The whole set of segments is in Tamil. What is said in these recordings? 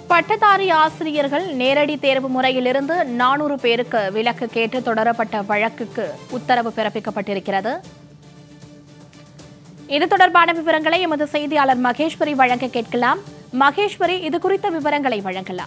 பட்டதாரி ஆசிரியர்கள் நேரடி தேர்வு முறையிலிருந்து நானூறு பேருக்கு விலக்கு கேட்டு தொடரப்பட்ட வழக்குக்கு உத்தரவு பிறப்பிக்கப்பட்டிருக்கிறது இது தொடர்பான விவரங்களை எமது செய்தியாளர் மகேஸ்வரி வழங்க கேட்கலாம் மகேஸ்வரி இது குறித்த விவரங்களை வழங்கலாம்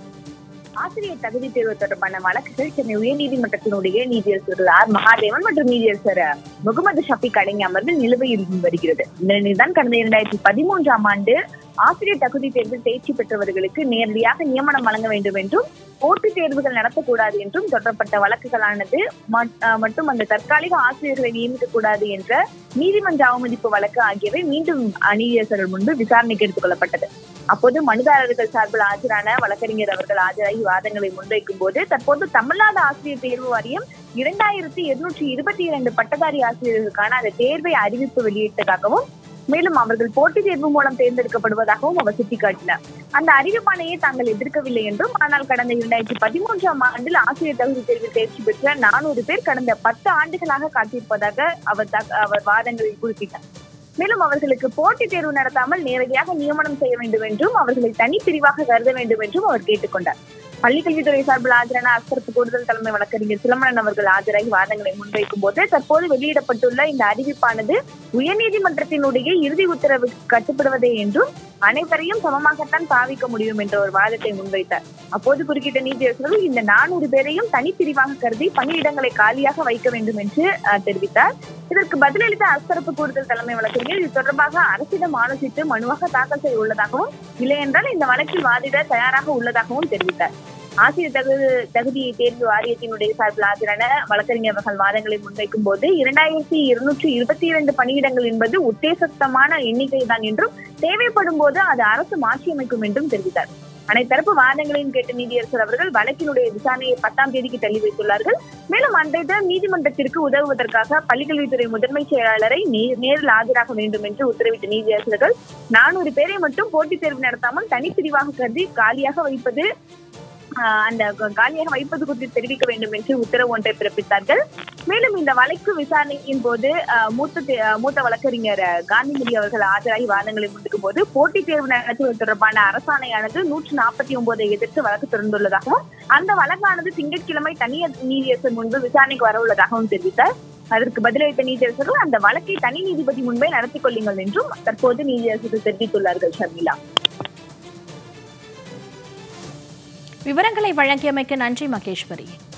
ஆசிரியர் தகுதி தேர்வு தொடர்பான வழக்குகள் சென்னை உயர்நீதிமன்றத்தினுடைய நீதியரசர் ஆர் மகாதேவன் மற்றும் நீதியரசர் முகமது ஷபீக் அடங்கிய அமர்வில் நிலுவையில் இருந்து வருகிறது இந்த நிலையில்தான் கடந்த இரண்டாயிரத்தி பதிமூன்றாம் ஆண்டு ஆசிரியர் தகுதி தேர்வில் தேர்ச்சி பெற்றவர்களுக்கு நேரடியாக நியமனம் வழங்க வேண்டும் என்றும் போட்டித் தேர்வுகள் நடத்தக்கூடாது என்றும் தொடரப்பட்ட வழக்குகளானது மட்- அஹ் மற்றும் அந்த தற்காலிக ஆசிரியர்களை நியமிக்க கூடாது என்ற நீதிமன்ற அவமதிப்பு வழக்கு ஆகியவை மீண்டும் நீதியரசர்கள் முன்பு விசாரணைக்கு எடுத்துக் கொள்ளப்பட்டது அப்போது மனுதாரர்கள் சார்பில் ஆஜரான வழக்கறிஞர் அவர்கள் ஆஜராகி வாதங்களை முன்வைக்கும் போது தற்போது தமிழ்நாடு ஆசிரியர் தேர்வு வாரியம் இரண்டாயிரத்தி இருநூற்றி இருபத்தி இரண்டு பட்டதாரி ஆசிரியர்களுக்கான அந்த தேர்வை அறிவிப்பு வெளியிட்டதாகவும் மேலும் அவர்கள் போட்டித் தேர்வு மூலம் தேர்ந்தெடுக்கப்படுவதாகவும் அவர் சுட்டிக்காட்டினார் அந்த அறிவிப்பானையை தாங்கள் எதிர்க்கவில்லை என்றும் ஆனால் கடந்த இரண்டாயிரத்தி பதிமூன்றாம் ஆண்டில் ஆசிரியர் தகுதி தேர்வில் தேர்ச்சி பெற்ற நானூறு பேர் கடந்த பத்து ஆண்டுகளாக காத்திருப்பதாக அவர் தக- அவர் வாதங்களில் குறிப்பிட்டார் மேலும் அவர்களுக்கு போட்டித் தேர்வு நடத்தாமல் நேரடியாக நியமனம் செய்ய வேண்டும் என்றும் அவர்களை தனிப்பிரிவாக கருத வேண்டும் என்றும் அவர் கேட்டுக்கொண்டார் பள்ளிக்கல்வித்துறை சார்பில் ஆஜரான அஸ்கரப்பு கூடுதல் தலைமை வழக்கறிஞர் சிலம்பரன் அவர்கள் ஆஜராகி வாதங்களை முன்வைக்கும் போது தற்போது வெளியிடப்பட்டுள்ள இந்த அறிவிப்பானது உயர்நீதிமன்றத்தினுடைய இறுதி உத்தரவு கட்டுப்படுவதே என்றும் அனைவரையும் சமமாகத்தான் பாவிக்க முடியும் என்ற ஒரு வாதத்தை முன்வைத்தார் அப்போது குறுக்கிட்ட நீதியரசர்கள் இந்த நானூறு பேரையும் தனிப்பிரிவாக கருதி பணியிடங்களை காலியாக வைக்க வேண்டும் என்று அஹ், தெரிவித்தார் இதற்கு பதிலளித்த அஸ்தரப்பு கூடுதல் தலைமை வழக்கறிஞர் இது தொடர்பாக அரசிடம் ஆலோசித்து மனுவாக தாக்கல் செய்ய உள்ளதாகவும் இல்லையென்றால் இந்த வழக்கில் வாதிட தயாராக உள்ளதாகவும் தெரிவித்தார் ஆசிரியர் தகுதி தகுதி தேர்வு வாரியத்தினுடைய சார்பில் ஆஜரான வழக்கறிஞர் அவர்கள் வாதங்களை முன்வைக்கும் போது இரண்டாயிரத்தி இருநூற்றி இருபத்தி இரண்டு பணியிடங்கள் என்பது உத்தேசத்தமான எண்ணிக்கை தான் என்றும் தேவைப்படும் போது அது அரசு மாற்றியமைக்கும் என்றும் தெரிவித்தார் அனைத்தரப்பு வாதங்களையும் கேட்ட நீதியரசர் அவர்கள் வழக்கினுடைய விசாரணையை பத்தாம் தேதிக்கு தள்ளி வைத்துள்ளார்கள் மேலும் அன்றைய தினம் நீதிமன்றத்திற்கு உதவுவதற்காக பள்ளிக்கல்வித்துறை முதன்மை செயலாளரை நே- நேரில் ஆஜராக வேண்டும் என்று உத்தரவிட்ட நீதியரசர்கள் நானூறு பேரை மட்டும் போட்டித் தேர்வு நடத்தாமல் தனிப்பிரிவாக கருதி காலியாக வைப்பது ஆஹ், அந்த காலியாக வைப்பது குறித்து தெரிவிக்க வேண்டும் என்று உத்தரவு ஒன்றை பிறப்பித்தார்கள் மேலும் இந்த வழக்கு விசாரணையின் போது ஆஹ், மூத்த தே- ஆஹ், மூத்த வழக்கறிஞர் ஆஹ், காந்திமதி அவர்கள் ஆஜராகி வாதங்களை முன்வைக்கும் போது போட்டித் தேர்வு நடத்துவது தொடர்பான அரசாணையானது நூற்று நாற்பத்தி ஒன்பதை எதிர்த்து வழக்கு தொடர்ந்துள்ளதாகவும் அந்த வழக்கானது திங்கட்கிழமை தனியார் நீதியரசர் முன்பு விசாரணைக்கு வர உள்ளதாகவும் தெரிவித்தார் அதற்கு பதிலளித்த நீதியரசர்கள் அந்த வழக்கை தனி நீதிபதி முன்பே நடத்திக் கொள்ளுங்கள் என்றும் தற்போது நீதியரசர்கள் தெரிவித்துள்ளார்கள் ஷர்மிளா விவரங்களை வழங்கியமைக்கு நன்றி மகேஸ்வரி